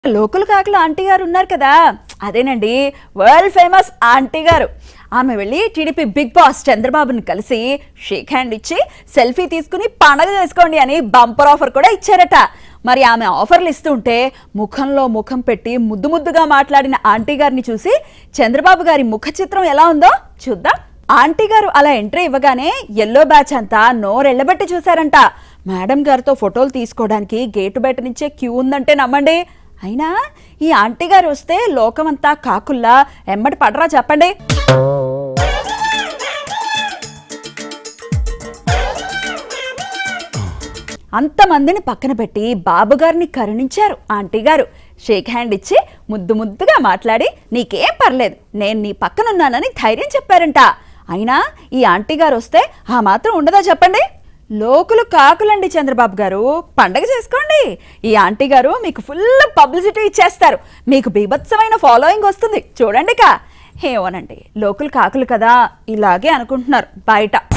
local కాకులు aunty గారు ఉన్నారు కదా అదేనండి వరల్డ్ ఫేమస్ ఆంటీ గారు ఆమె వెళ్ళి టీడీపీ బిగ్ బాస్ చంద్రబాబుని కలిసి షేక్ హ్యాండ్ ఇచ్చి సెల్ఫీ తీసుకుని పండగ చేసుకోండి అని బంపర్ ఆఫర్ కూడా ఇచ్చారట మరి ఆమె ఆఫర్లు ఇస్తుంటే ముఖంలో ముఖం పెట్టి ముద్దు ముద్దుగా మాట్లాడిన ఆంటీ గారిని చూసి చంద్రబాబు గారి ముఖ చిత్రం ఎలా ఉందో చూద్దాం ఆంటీ గారు అలా ఎంట్రీ ఇవ్వగానే ఎల్లో బ్యాచ్ అంతా నోరెళ్ళబెట్టి చూశారంట మేడం గారితో ఫోటోలు తీసుకోవడానికి గేటు బయట నుంచే క్యూ ఉందంటే నమ్మండి అయినా ఈ ఆంటీ గారు వస్తే లోకమంతా కాకుల్లా ఎమ్మటి పడరా చెప్పండి అంతమందిని పక్కన పెట్టి బాబు గారిని కరుణించారు ఆంటీ గారు షేక్ హ్యాండ్ ఇచ్చి ముద్దు ముద్దుగా మాట్లాడి నీకేం పర్లేదు నేను నీ పక్కనున్నానని ధైర్యం చెప్పారంట అయినా ఈ ఆంటీ గారు వస్తే ఆ మాత్రం ఉండదా చెప్పండి లోకులు కాకులండి చంద్రబాబు గారు పండగ చేసుకోండి ఈ ఆంటీ గారు మీకు ఫుల్ పబ్లిసిటీ ఇచ్చేస్తారు మీకు బీభత్సమైన ఫాలోయింగ్ వస్తుంది చూడండి కా ఏమోనండి లోకులు కాకులు కదా ఇలాగే అనుకుంటున్నారు బయట